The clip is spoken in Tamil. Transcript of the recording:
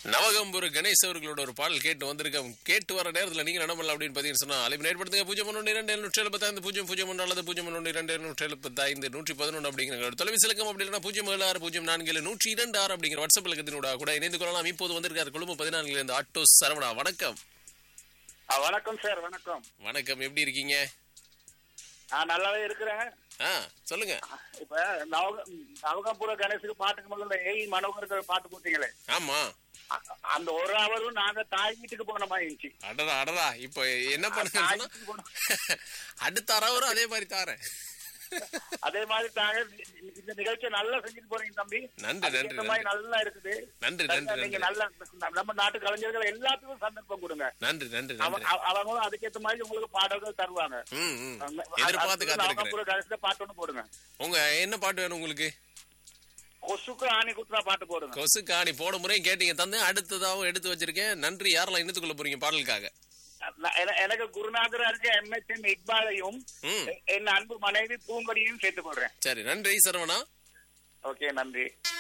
நவகம்புர கணேஷ் அவர்களோட ஒரு பாடல் கேட்டு வந்திருக்கோம் கேட்டு வர நேரத்தில் நீங்கள் என்ன பண்ணலாம் அப்படின்னு பார்த்தீங்கன்னு சொன்னா அழைப்பு ஏற்படுத்துங்க பூஜ்ஜியம் ஒன்று இரண்டு எழுநூற்றி எழுபத்தைந்து பூஜ்ஜியம் பூஜ்ஜியம் ஒன்று அல்லது பூஜ்ஜியம் ஒன்று இரண்டு எழுநூற்றி எழுபத்தைந்து நூற்றி பதினொன்று அப்படிங்கிற ஒரு தொலைபேசி இலக்கம் அப்படி இல்லைன்னா பூஜ்ஜியம் ஏழு ஆறு பூஜ்ஜியம் நான்கு ஏழு நூற்றி இரண்டு ஆறு அப்படிங்கிற வாட்ஸ்அப் இலக்கத்தினோட கூட இணைந்து கொள்ளலாம் இப்போது வந்திருக்கார் கொழும்பு பதினான்குல இருந்து ஆட்டோ சரவணா வணக்கம் ஆ, வணக்கம் சார் வணக்கம் வணக்கம் எப்படி இருக்கீங்க நான் நல்லாவே இருக்கிறேன் ஆ சொல்லுங்க இப்ப நவக- நவகம்புர கணேசுக்கு பாட்டுக்கு முதல்ல ஏய் மனோகருக்கு பாட்டு கொடுத்தீங்களே ஆமா அ- அந்த ஒரு அவரும் நாங்க தாய் வீட்டுக்கு போன மாதிரி இருந்துச்சு அடடா அடடா இப்போ என்ன பண்ணுங்க தாய் வீட்டுக்கு போனோம். அடுத்த அறவரும் அதே மாதிரி தாரேன் அதே மாதிரி தாங்க இந்த நிகழ்ச்சியை நல்லா செஞ்சுட்டு போறீங்க தம்பி நன்றி, அதுக்கு நன்றி, ஏத்த மாதிரி நல்லா இருக்குது நன்றி, நன்றி, நீங்க நன்றி. நல்ல நம்ம நாட்டு கலைஞர்கள் எல்லாத்துக்கும் சந்தர்ப்பம் கொடுங்க நன்றி நன்றி அவ- நன்றி அவ- அவங்களும் அதுக்கேத்த மாதிரி உங்களுக்கு பாடல்கள் தருவாங்க ம் ம் அந்த- எதிர்பார்த்து அடுத்தது காத்திருக்கிறேன் நவகம்புர கணேசுல பாட்டு ஒண்ணு போடுங்க உங்க என்ன பாட்டு வேணும் உங்களுக்கு கொசுக்கு ஆணி குத்துனா பாட்டு போடுங்க கொசு காணி போன முறையும் கேட்டீங்க தந்து அடுத்ததாகவும் எடுத்து வச்சிருக்கேன் நன்றி யாரெல்லாம் இணைத்துக் போறீங்க பாடலுக்காக நான் என- எனக்கு குருநாதரா இருக்க எம்எஸ்எம் இக்பாலையும் ம் என் அன்பு மனைவி பூங்கொடியும் சேர்த்துக் கொள்றேன் சரி நன்றி சரவணா ஓகே நன்றி